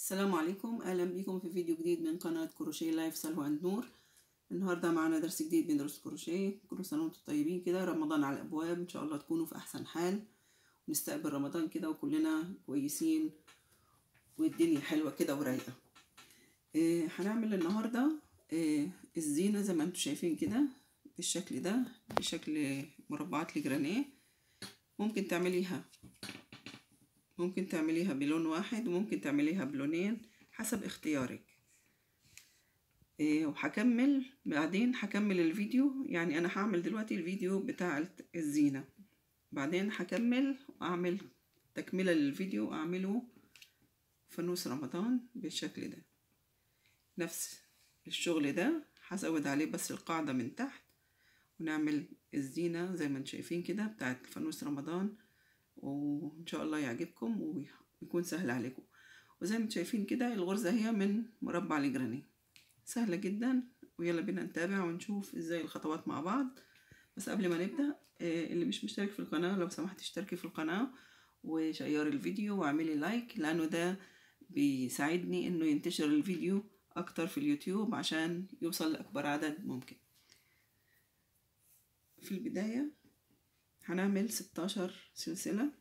السلام عليكم اهلا بيكم في فيديو جديد من قناة كروشيه لايف سلوى اند نور النهاردة معنا درس جديد بندرس كروشيه كل سنة وانتم طيبين كده رمضان على الابواب ان شاء الله تكونوا في احسن حال ونستقبل رمضان كده وكلنا كويسين والدنيا حلوة كده ورايقة إيه هنعمل النهاردة إيه الزينة زي ما انتم شايفين كده بالشكل ده بشكل مربعات لجرانيه ممكن تعمليها ممكن تعمليها بلون واحد وممكن تعمليها بلونين حسب اختيارك إيه وهكمل بعدين هكمل الفيديو يعني انا هعمل دلوقتي الفيديو بتاع الزينة بعدين هكمل واعمل تكملة للفيديو واعمله فانوس رمضان بالشكل ده نفس الشغل ده هزود عليه بس القاعدة من تحت ونعمل الزينة زي ما انتم شايفين كده بتاعت فانوس رمضان وان شاء الله يعجبكم ويكون سهل عليكم وزي ما انتم شايفين كده الغرزة هي من مربع لجراني سهلة جدا ويلا بينا نتابع ونشوف ازاي الخطوات مع بعض بس قبل ما نبدأ اللي مش مشترك في القناة لو سمحت اشتركي في القناة وشيري الفيديو واعملي لايك لانه ده بيساعدني انه ينتشر الفيديو اكتر في اليوتيوب عشان يوصل لاكبر عدد ممكن في البداية هنعمل ستاشر سلسلة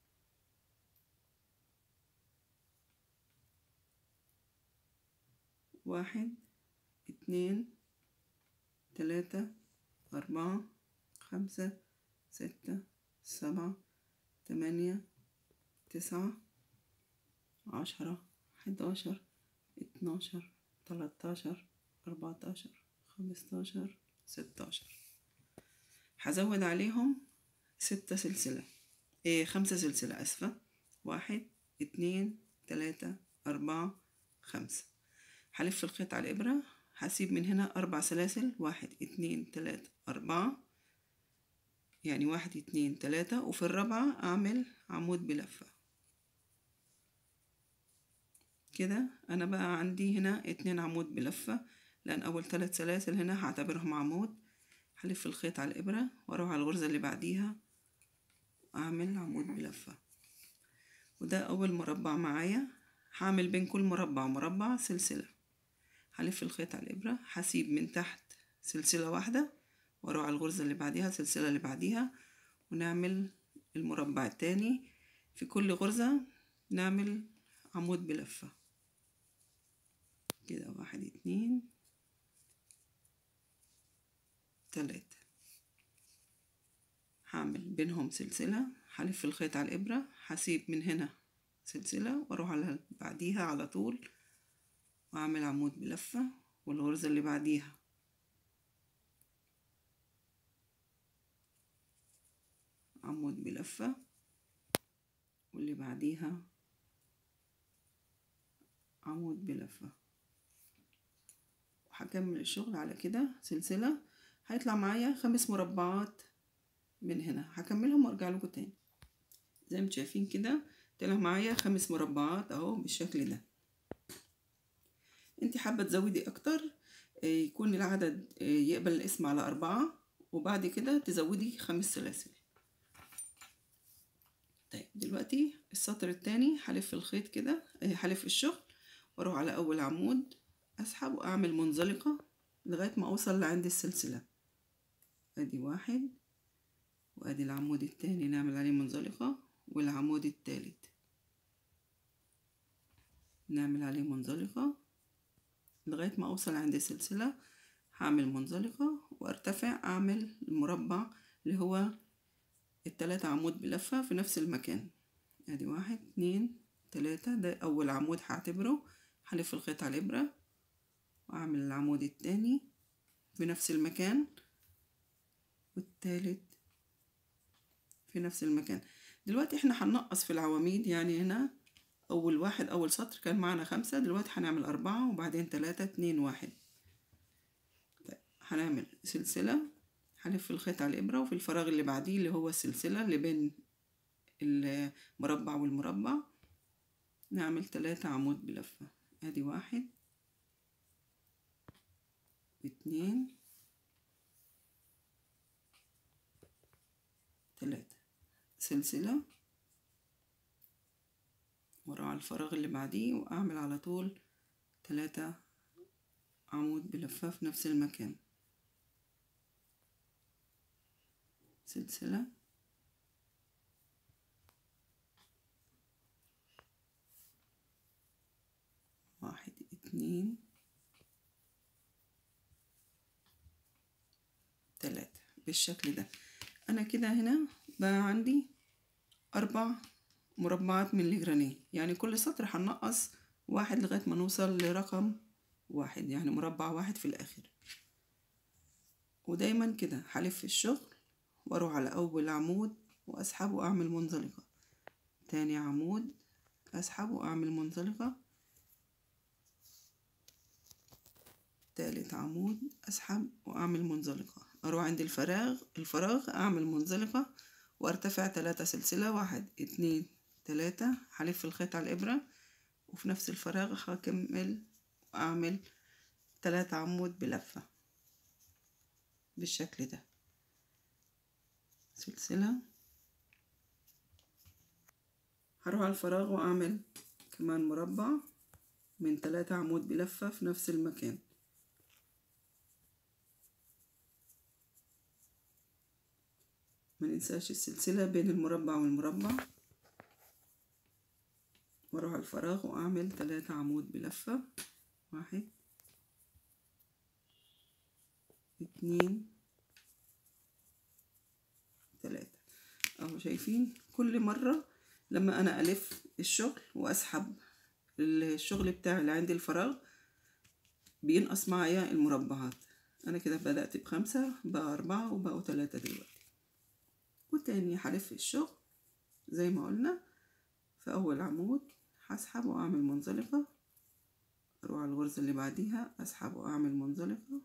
واحد اتنين تلاتة أربعة خمسة ستة سبعة تمانية تسعة عشرة حداشر اتناشر تلاتاشر أربعتاشر خمستاشر ستاشر هزود عليهم ستة سلسلة ايه خمسة سلسلة اسفة واحد اتنين تلاتة اربعة خمسة هلف الخيط على الابرة هسيب من هنا اربع سلاسل واحد اتنين تلاتة اربعة يعني واحد اتنين تلاتة وفي الرابعة اعمل عمود بلفة كده انا بقى عندي هنا اتنين عمود بلفة لان اول ثلاث سلاسل هنا هعتبرهم عمود هلف الخيط على الابرة واروح على الغرزة اللي بعديها اعمل عمود بلفة وده اول مربع معايا هعمل بين كل مربع ومربع سلسلة هلف الخيط على الابرة هسيب من تحت سلسلة واحدة واروح على الغرزة اللي بعديها السلسلة اللي بعديها ونعمل المربع التاني في كل غرزة نعمل عمود بلفة كده واحد اتنين تلاتة هعمل بينهم سلسلة هلف الخيط على الإبرة هسيب من هنا سلسلة واروح على بعديها على طول واعمل عمود بلفة والغرزة اللي بعديها عمود بلفة واللي بعديها عمود بلفة وهكمل الشغل على كده سلسلة هيطلع معايا خمس مربعات من هنا هكملهم وارجع لكم تاني زي ما انتم شايفين كده طلع معايا خمس مربعات اهو بالشكل ده انت حابه تزودي اكتر يكون العدد يقبل الاسم على أربعة وبعد كده تزودي خمس سلاسل طيب دلوقتي السطر التاني هلف الخيط كده هلف الشغل واروح على اول عمود اسحب واعمل منزلقه لغايه ما اوصل لعند السلسله ادي واحد وادي العمود التاني نعمل عليه منزلقة والعمود التالت نعمل عليه منزلقة لغاية ما اوصل عند السلسلة هعمل منزلقة وارتفع اعمل المربع اللي هو التلاتة عمود بلفة في نفس المكان ادي واحد اتنين تلاتة ده اول عمود هعتبره هلف الخيط على الابرة واعمل العمود التاني في نفس المكان والتالت في نفس المكان دلوقتي احنا هننقص في العواميد يعني هنا اول واحد اول سطر كان معانا خمسة دلوقتي هنعمل اربعة وبعدين تلاتة اتنين واحد طيب هنعمل سلسلة هلف الخيط على الابرة وفي الفراغ اللي بعديه اللي هو السلسلة اللي بين المربع والمربع نعمل تلاتة عمود بلفة ادي واحد اتنين تلاتة سلسلة واروح على الفراغ اللي بعديه واعمل على طول تلاتة عمود بلفة في نفس المكان سلسلة واحد اتنين تلاتة بالشكل ده انا كده هنا بقى عندي اربع مربعات من الجرانيه يعني كل سطر هنقص واحد لغاية ما نوصل لرقم واحد يعني مربع واحد في الاخر ودايما كده هلف الشغل واروح على اول عمود واسحب واعمل منزلقة تاني عمود اسحب واعمل منزلقة تالت عمود اسحب واعمل منزلقة اروح عند الفراغ الفراغ اعمل منزلقة وارتفع تلاتة سلسلة واحد اتنين تلاتة هلف الخيط على الابرة وفي نفس الفراغ هكمل واعمل تلاتة عمود بلفة بالشكل ده سلسلة هروح على الفراغ واعمل كمان مربع من تلاتة عمود بلفة في نفس المكان ما ننساش السلسلة بين المربع والمربع واروح على الفراغ واعمل تلاتة عمود بلفة واحد اتنين تلاتة اهو شايفين كل مرة لما انا الف الشغل واسحب الشغل بتاعي اللي عندي الفراغ بينقص معايا المربعات انا كده بدأت بخمسة بقى اربعة وبقوا تلاتة دلوقتي والتاني هلف الشغل زي ما قلنا في اول عمود هسحب واعمل منزلقة اروح على الغرزة اللي بعديها اسحب واعمل منزلقة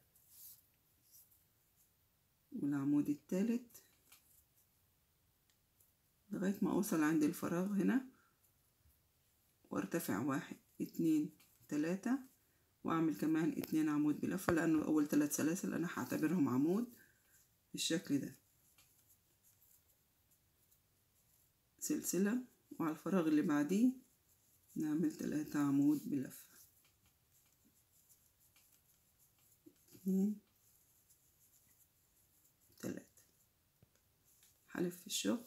والعمود التالت لغاية ما اوصل عند الفراغ هنا وارتفع واحد اتنين تلاتة واعمل كمان اتنين عمود بلفة لانه اول تلات سلاسل انا هعتبرهم عمود بالشكل ده سلسلة وعلى الفراغ اللي بعديه نعمل تلاتة عمود بلفة اتنين تلاتة هلف الشغل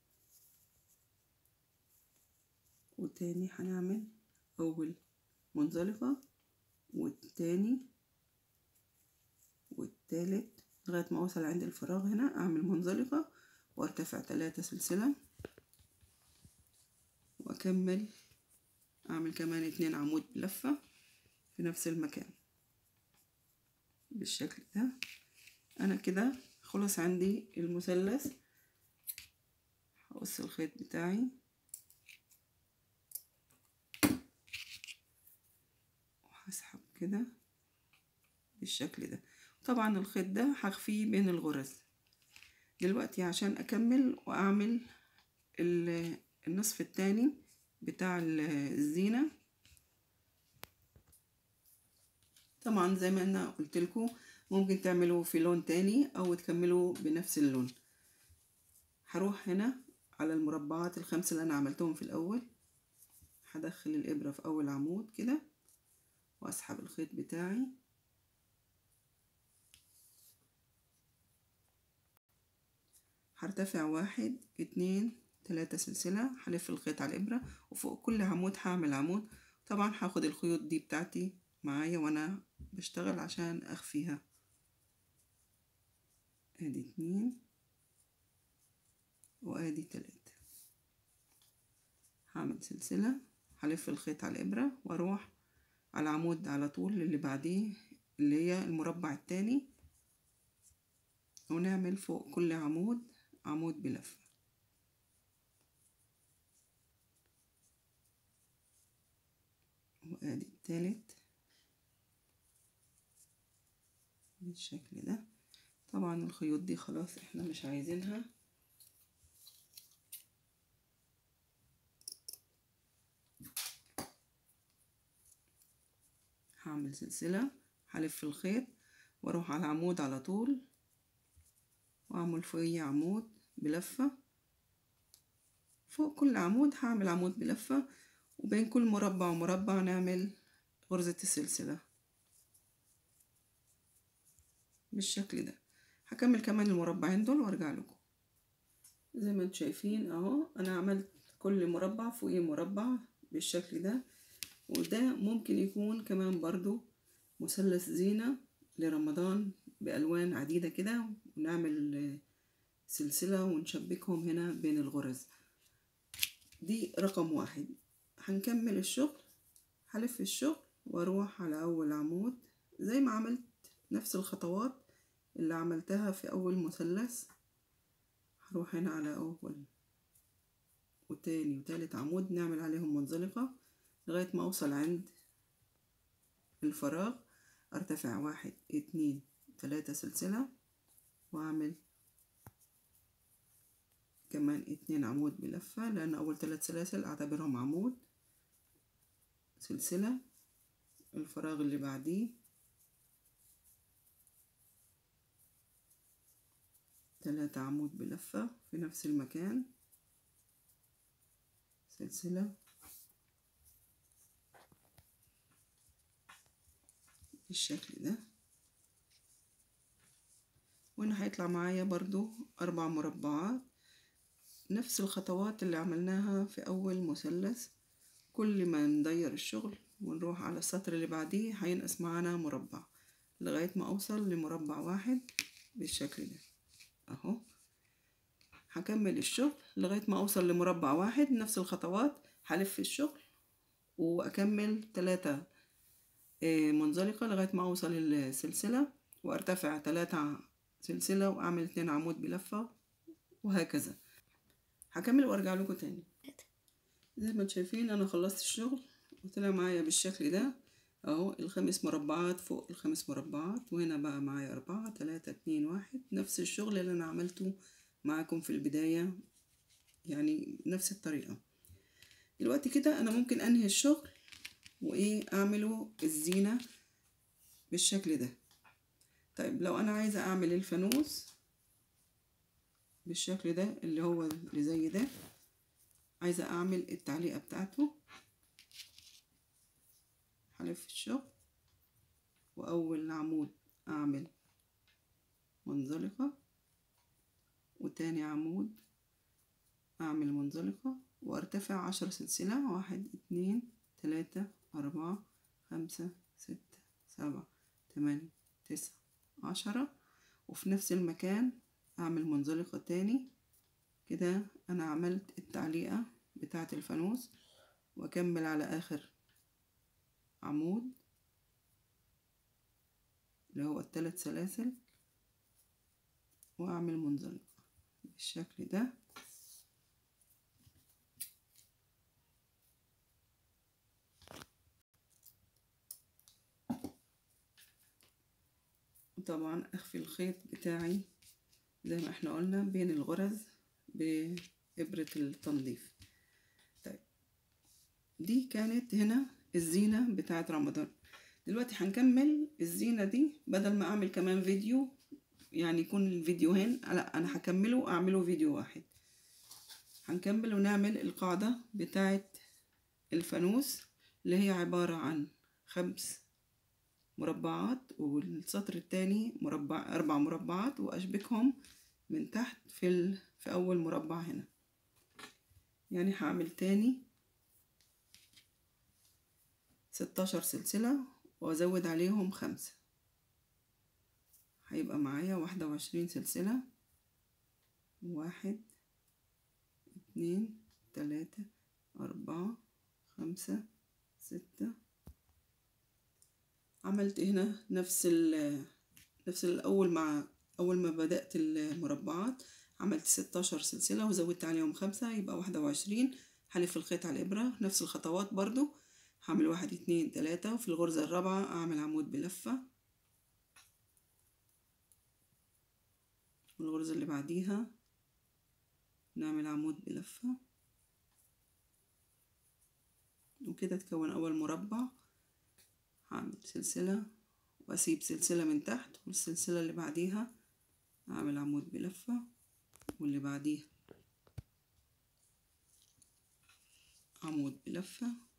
وتاني هنعمل أول منزلقة والتاني والتالت لغاية ما أوصل عند الفراغ هنا أعمل منزلقة وارتفع تلاتة سلسلة واكمل اعمل كمان اتنين عمود بلفة في نفس المكان بالشكل ده انا كده خلص عندي المثلث هقص الخيط بتاعي وهسحب كده بالشكل ده طبعا الخيط ده هخفيه بين الغرز دلوقتي عشان اكمل واعمل النصف التاني بتاع الزينة طبعا زي ما انا قلت لكم ممكن تعملوا في لون تاني او تكملوا بنفس اللون هروح هنا على المربعات الخمسة اللي انا عملتهم في الاول هدخل الابرة في اول عمود كده واسحب الخيط بتاعي هرتفع واحد اتنين تلاتة سلسلة هلف الخيط على الإبرة وفوق كل عمود هعمل عمود طبعا هاخد الخيوط دي بتاعتي معايا وانا بشتغل عشان اخفيها ادي اتنين وادي تلاتة هعمل سلسلة هلف الخيط على الإبرة واروح على العمود على طول اللي بعديه اللي هي المربع التاني ونعمل فوق كل عمود عمود بلفه وادي التالت بالشكل ده طبعا الخيوط دي خلاص احنا مش عايزينها هعمل سلسلة هلف الخيط واروح على العمود على طول واعمل فوقيه عمود بلفة فوق كل عمود هعمل عمود بلفة وبين كل مربع ومربع نعمل غرزة السلسلة بالشكل ده هكمل كمان المربعين دول وارجع لكم زي ما انتم شايفين اهو انا عملت كل مربع فوقيه مربع بالشكل ده وده ممكن يكون كمان برضو مثلث زينة لرمضان بألوان عديدة كده ونعمل سلسلة ونشبكهم هنا بين الغرز دي رقم واحد هنكمل الشغل هلف الشغل واروح على اول عمود زي ما عملت نفس الخطوات اللي عملتها في اول مثلث هروح هنا على اول وتاني وتالت عمود نعمل عليهم منزلقة لغاية ما اوصل عند الفراغ ارتفع واحد اتنين تلاتة سلسلة واعمل كمان اتنين عمود بلفة لأن أول تلات سلاسل أعتبرهم عمود سلسلة الفراغ اللي بعديه تلاتة عمود بلفة في نفس المكان سلسلة بالشكل ده وهنا هيطلع معايا برضو أربع مربعات نفس الخطوات اللي عملناها في أول مثلث كل ما ندير الشغل ونروح على السطر اللي بعديه هينقص معانا مربع لغاية ما أوصل لمربع واحد بالشكل ده أهو هكمل الشغل لغاية ما أوصل لمربع واحد نفس الخطوات هلف الشغل وأكمل تلاتة منزلقة لغاية ما أوصل السلسلة وأرتفع تلاتة سلسلة وأعمل اتنين عمود بلفة وهكذا هكمل وارجع لكم تاني زي ما انتم شايفين انا خلصت الشغل وطلع معايا بالشكل ده اهو الخمس مربعات فوق الخمس مربعات وهنا بقى معايا اربعة تلاتة اتنين واحد نفس الشغل اللي انا عملته معاكم في البداية يعني نفس الطريقة دلوقتي كده انا ممكن انهي الشغل وايه اعمله الزينة بالشكل ده طيب لو انا عايزة اعمل الفانوس بالشكل ده اللي هو اللي زي ده عايزة اعمل التعليقة بتاعته هلف الشغل واول عمود اعمل منزلقة وتاني عمود اعمل منزلقة وارتفع عشر سلسلة واحد اتنين تلاتة اربعة خمسة ستة سبعة تمانية تسعة عشرة وفي نفس المكان اعمل منزلقة تاني كده انا عملت التعليقة بتاعة الفانوس واكمل على اخر عمود اللي هو التلات سلاسل واعمل منزلقة بالشكل ده وطبعا اخفي الخيط بتاعي زي ما احنا قلنا بين الغرز بإبرة التنظيف طيب دي كانت هنا الزينة بتاعة رمضان دلوقتي هنكمل الزينة دي بدل ما اعمل كمان فيديو يعني يكون الفيديوهين لا انا هكمله اعمله فيديو واحد هنكمل ونعمل القاعدة بتاعة الفانوس اللي هي عبارة عن خمس مربعات والسطر التاني مربع أربع مربعات وأشبكهم من تحت في ال... في أول مربع هنا يعني هعمل تاني ستاشر سلسلة وأزود عليهم خمسة هيبقى معايا واحدة وعشرين سلسلة واحد اتنين تلاتة أربعة خمسة ستة عملت هنا نفس ال نفس الأول مع أول ما بدأت المربعات عملت ستاشر سلسلة وزودت عليهم خمسة يبقى واحدة وعشرين هلف الخيط على الإبرة نفس الخطوات برضو هعمل واحد اتنين تلاتة وفي الغرزة الرابعة أعمل عمود بلفة والغرزة اللي بعديها نعمل عمود بلفة وكده تكون أول مربع هعمل سلسلة وأسيب سلسلة من تحت والسلسلة اللي بعديها أعمل عمود بلفة واللي بعديها عمود بلفة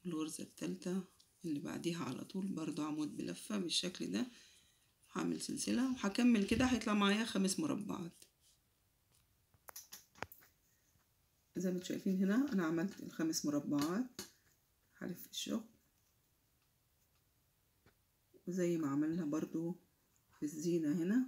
الغرزة التالتة اللي بعديها على طول برضو عمود بلفة بالشكل ده هعمل سلسلة وهكمل كده هيطلع معايا خمس مربعات زي ما انتم شايفين هنا انا عملت الخمس مربعات هلف الشغل وزي ما عملنا برضو في الزينة هنا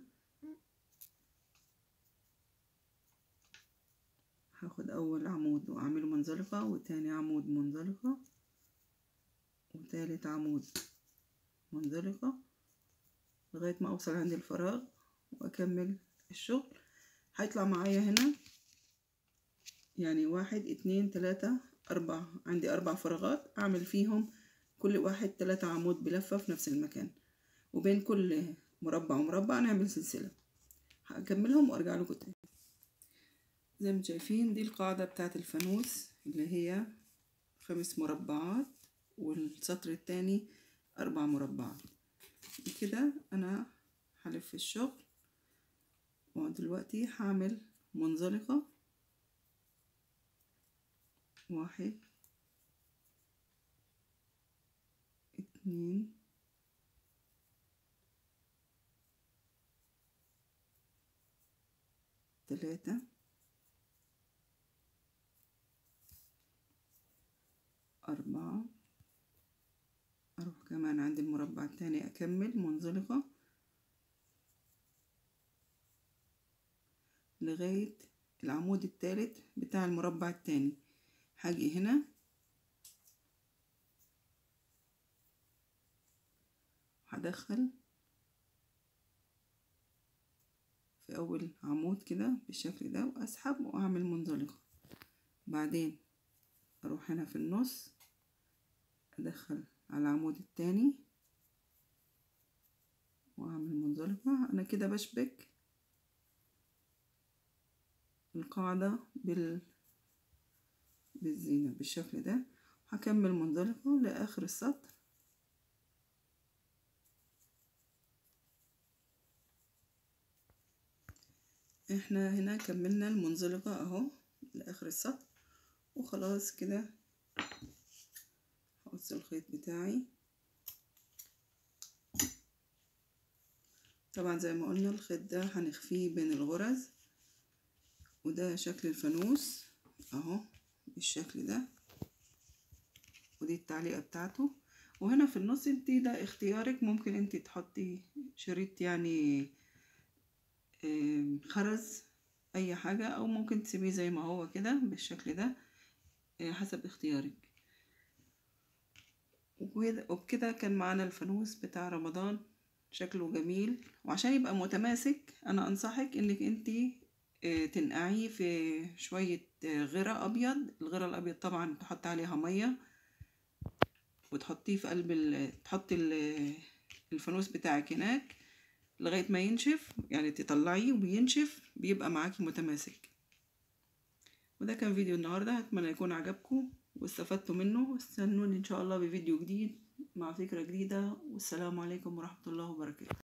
هاخد اول عمود واعمله منزلقة وتاني عمود منزلقة وتالت عمود منزلقة لغاية ما اوصل عند الفراغ واكمل الشغل هيطلع معايا هنا يعني واحد اتنين تلاتة اربع عندي اربع فراغات اعمل فيهم كل واحد تلاتة عمود بلفة في نفس المكان وبين كل مربع ومربع نعمل سلسلة هكملهم وارجع لكم تاني زي ما شايفين دي القاعدة بتاعت الفانوس اللي هي خمس مربعات والسطر التاني أربع مربعات كده أنا هلف الشغل ودلوقتي هعمل منزلقة واحد اتنين تلاتة أربعة أروح كمان عند المربع التاني أكمل منزلقة لغاية العمود التالت بتاع المربع التاني هاجي هنا هدخل في أول عمود كده بالشكل ده وأسحب وأعمل منزلقة بعدين أروح هنا في النص أدخل على العمود التاني وأعمل منزلقة أنا كده بشبك القاعدة بال بالزينة بالشكل ده هكمل منزلقة لآخر السطر احنا هنا كملنا المنزلقة اهو لآخر السطر وخلاص كده هقص الخيط بتاعي طبعا زي ما قلنا الخيط ده هنخفيه بين الغرز وده شكل الفانوس اهو بالشكل ده ودي التعليقة بتاعته وهنا في النص انتي ده اختيارك ممكن انتي تحطي شريط يعني خرز اي حاجة او ممكن تسيبيه زي ما هو كده بالشكل ده حسب اختيارك وبكده كان معانا الفانوس بتاع رمضان شكله جميل وعشان يبقى متماسك انا انصحك انك انتي تنقعيه في شوية غرة ابيض الغرة الابيض طبعا تحط عليها مية وتحطيه في قلب تحطي الفانوس بتاعك هناك لغاية ما ينشف يعني تطلعيه وبينشف بيبقى معاكي متماسك وده كان فيديو النهاردة أتمنى يكون عجبكم واستفدتوا منه واستنوني إن شاء الله بفيديو جديد مع فكرة جديدة والسلام عليكم ورحمة الله وبركاته